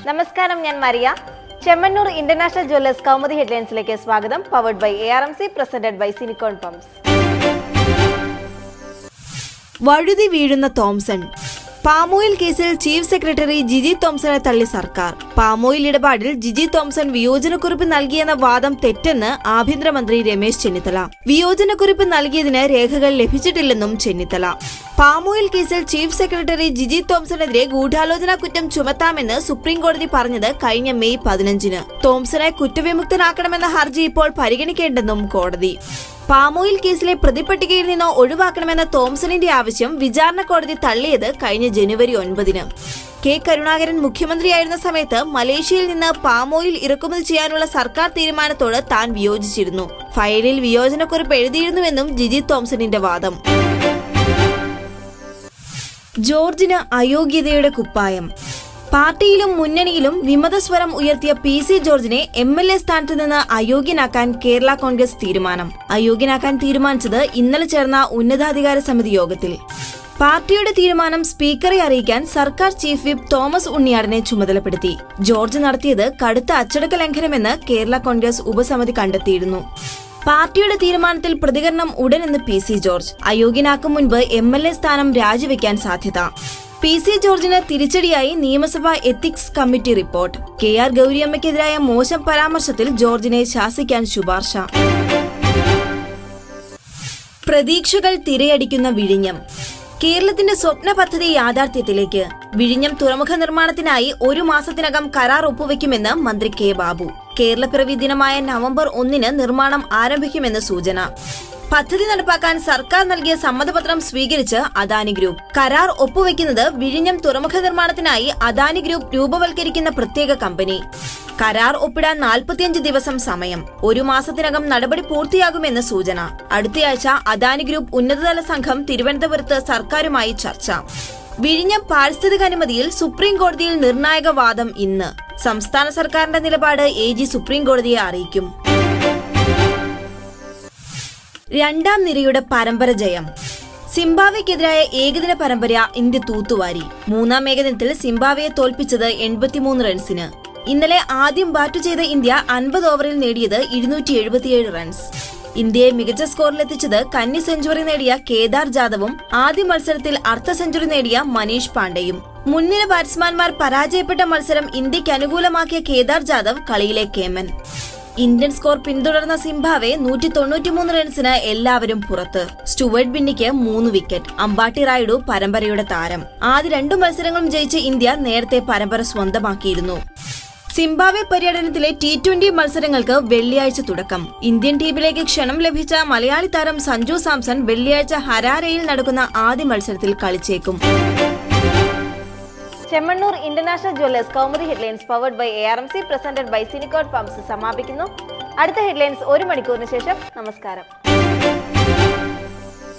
നമസ്കാരം ഞാൻ Maria Chemmanur international jewellers Kaumudi ഹെഡ്ലൈൻസിലേക്ക് സ്വാഗതം powered by A R M C presented by സിനിക്കോൺ പംപ്സ് വഴുതി വീഴുന്ന തോംസൺ പാമോയിൽ കേസിൽ ചീഫ് സെക്രട്ടറി ജിജി തോംസണെ തള്ളി സർക്കാർ പാമോയിൽ ഇടപാടിൽ ജിജി തോംസൺ വിയോജനക്കുറിപ്പ് നൽകിയെന്ന വാദം തെറ്റെന്ന് ആഭ്യന്തരമന്ത്രി രമേശ് ചെന്നിത്തല വിയോജനക്കുറിപ്പ് നൽകിയതിന് രേഖകൾ ലഭിച്ചിട്ടില്ലെന്നും ചെന്നിത്തല പാമോയിൽ കേസിൽ ചീഫ് സെക്രട്ടറി ജിജി തോംസണെതിരെ ഗൂഢാലോചന കുറ്റം ചുമത്താമെന്ന് സുപ്രീം കോടതി പറഞ്ഞത് കഴിഞ്ഞ മെയ് പതിനഞ്ചിന് തോംസണെ കുറ്റവിമുക്തനാക്കണമെന്ന ഹർജി ഇപ്പോൾ പരിഗണിക്കേണ്ടെന്നും കോടതി പാമോയിൽ കേസിലെ പ്രതിപട്ടികയിൽ നിന്ന് ഒഴിവാക്കണമെന്ന തോംസണിന്റെ ആവശ്യം വിചാരണ കോടതി തള്ളിയത് കഴിഞ്ഞ ജനുവരി ഒൻപതിന് കെ കരുണാകരൻ മുഖ്യമന്ത്രിയായിരുന്ന സമയത്ത് മലേഷ്യയിൽ നിന്ന് പാമോയിൽ ഇറക്കുമതി ചെയ്യാനുള്ള സർക്കാർ തീരുമാനത്തോട് താൻ വിയോജിച്ചിരുന്നു ഫയലിൽ വിയോജനക്കുറിപ്പ് എഴുതിയിരുന്നുവെന്നും ജിജി തോംസണിന്റെ വാദം ജോർജിന് അയോഗ്യതയുടെ കുപ്പായം പാർട്ടിയിലും മുന്നണിയിലും വിമതസ്വരം ഉയർത്തിയ പി സി ജോർജിനെ എം എൽ എ സ്ഥാനത്ത് നിന്ന് അയോഗ്യനാക്കാൻ കേരള കോൺഗ്രസ് തീരുമാനം അയോഗ്യനാക്കാൻ തീരുമാനിച്ചത് ഇന്നലെ ചേർന്ന ഉന്നതാധികാര സമിതി യോഗത്തിൽ പാർട്ടിയുടെ തീരുമാനം സ്പീക്കറെ അറിയിക്കാൻ സർക്കാർ ചീഫ് വിപ്പ് തോമസ് ഉണ്ണിയാടനെ ചുമതലപ്പെടുത്തി ജോർജ് നടത്തിയത് കടുത്ത അച്ചടക്ക ലംഘനമെന്ന് കേരള കോൺഗ്രസ് ഉപസമിതി കണ്ടെത്തിയിരുന്നു പാർട്ടിയുടെ തീരുമാനത്തിൽ പ്രതികരണം ഉടനെന്ന് പി സി ജോർജ് അയോഗ്യനാക്കും മുൻപ് എം എൽ എ സ്ഥാനം രാജിവെക്കാൻ സാധ്യത പി സി ജോർജിന് തിരിച്ചടിയായി നിയമസഭാ ethics committee report K R ഗൌരിയമ്മയ്ക്കെതിരായ മോശം പരാമർശത്തിൽ ജോർജിനെ ശാസിക്കാൻ ശുപാർശ പ്രതീക്ഷകൾ തിരയടിക്കുന്ന വിഴിഞ്ഞം കേരളത്തിന്റെ സ്വപ്ന പദ്ധതി യാഥാർത്ഥ്യത്തിലേക്ക് വിഴിഞ്ഞം തുറമുഖ നിർമ്മാണത്തിനായി ഒരു മാസത്തിനകം കരാർ ഒപ്പുവെക്കുമെന്ന് മന്ത്രി കെ ബാബു കേരളപ്പിറവി ദിനമായ നവംബർ ഒന്നിന് നിർമ്മാണം ആരംഭിക്കുമെന്ന് സൂചന പദ്ധതി നടപ്പാക്കാൻ സർക്കാർ നൽകിയ സമ്മതപത്രം സ്വീകരിച്ച് അദാനി ഗ്രൂപ്പ് കരാർ ഒപ്പുവെക്കുന്നത് വിഴിഞ്ഞം തുറമുഖ നിർമ്മാണത്തിനായി അദാനി ഗ്രൂപ്പ് രൂപവൽക്കരിക്കുന്ന പ്രത്യേക കമ്പനി കരാർ ഒപ്പിടാൻ നാൽപ്പത്തിയഞ്ച് ദിവസം സമയം ഒരു മാസത്തിനകം നടപടി പൂർത്തിയാകുമെന്ന് സൂചന അടുത്തയാഴ്ച അദാനി ഗ്രൂപ്പ് ഉന്നതതല സംഘം തിരുവനന്തപുരത്ത് സർക്കാരുമായി ചർച്ച വിഴിഞ്ഞം പാരിസ്ഥിതിക അനുമതിയിൽ സുപ്രീം കോടതിയിൽ നിർണായക വാദം ഇന്ന് സംസ്ഥാന സർക്കാരിന്റെ നിലപാട് എ ജി സുപ്രീം കോടതിയെ അറിയിക്കും രണ്ടാം നിരയുടെ പരമ്പര ജയം സിംബാബ്വെക്കെതിരായ ഏകദിന പരമ്പര ഇന്ത്യ തൂത്തുവാരി മൂന്നാം ഏകദിനത്തിൽ സിംബാബ്വെയെ തോൽപ്പിച്ചത് എൺപത്തിമൂന്ന് റൺസിന് ഇന്നലെ ആദ്യം ബാറ്റ് ചെയ്ത ഇന്ത്യ അൻപത് ഓവറിൽ നേടിയത് ഇരുന്നൂറ്റി എഴുപത്തിയേഴ് റൺസ് ഇന്ത്യയെ മികച്ച സ്കോറിലെത്തിച്ചത് കന്നി സെഞ്ചുറി നേടിയ കേദാർ ജാദവും ആദ്യ മത്സരത്തിൽ അർദ്ധ സെഞ്ചുറി നേടിയ മനീഷ് പാണ്ഡെയും മുൻനിര ബാറ്റ്സ്മാൻമാർ പരാജയപ്പെട്ട മത്സരം ഇന്ത്യക്ക് അനുകൂലമാക്കിയ കേദാർ ജാദവ് കളിയിലെ കേമൻ ഇന്ത്യൻ സ്കോർ പിന്തുടർന്ന സിംബാവെ നൂറ്റി തൊണ്ണൂറ്റിമൂന്ന് റൺസിന് എല്ലാവരും പുറത്ത് സ്റ്റുവർട്ട് ബിന്നിക്ക് മൂന്ന് വിക്കറ്റ് അമ്പാട്ടി റായിഡു പരമ്പരയുടെ താരം ആദ്യ രണ്ടു മത്സരങ്ങളും ജയിച്ച് ഇന്ത്യ നേരത്തെ പരമ്പര സ്വന്തമാക്കിയിരുന്നു സിംബാബ്വെ പര്യടനത്തിലെ ടി ട്വന്റി മത്സരങ്ങൾക്ക് വെള്ളിയാഴ്ച തുടക്കം ഇന്ത്യൻ ടീമിലേക്ക് ക്ഷണം ലഭിച്ച മലയാളി താരം സഞ്ജു സാംസൺ വെള്ളിയാഴ്ച ഹരാരയിൽ നടക്കുന്ന ആദ്യ മത്സരത്തിൽ കളിച്ചേക്കും Chemmanur international jewellers Kaumudi headlines powered by A R M C presented by സിനിക്കോൺ പംപ്സ് സമാപിക്കുന്നു അടുത്ത ഹെഡ്ലൈൻസ് ഒരു മണിക്കൂറിന് ശേഷം നമസ്കാരം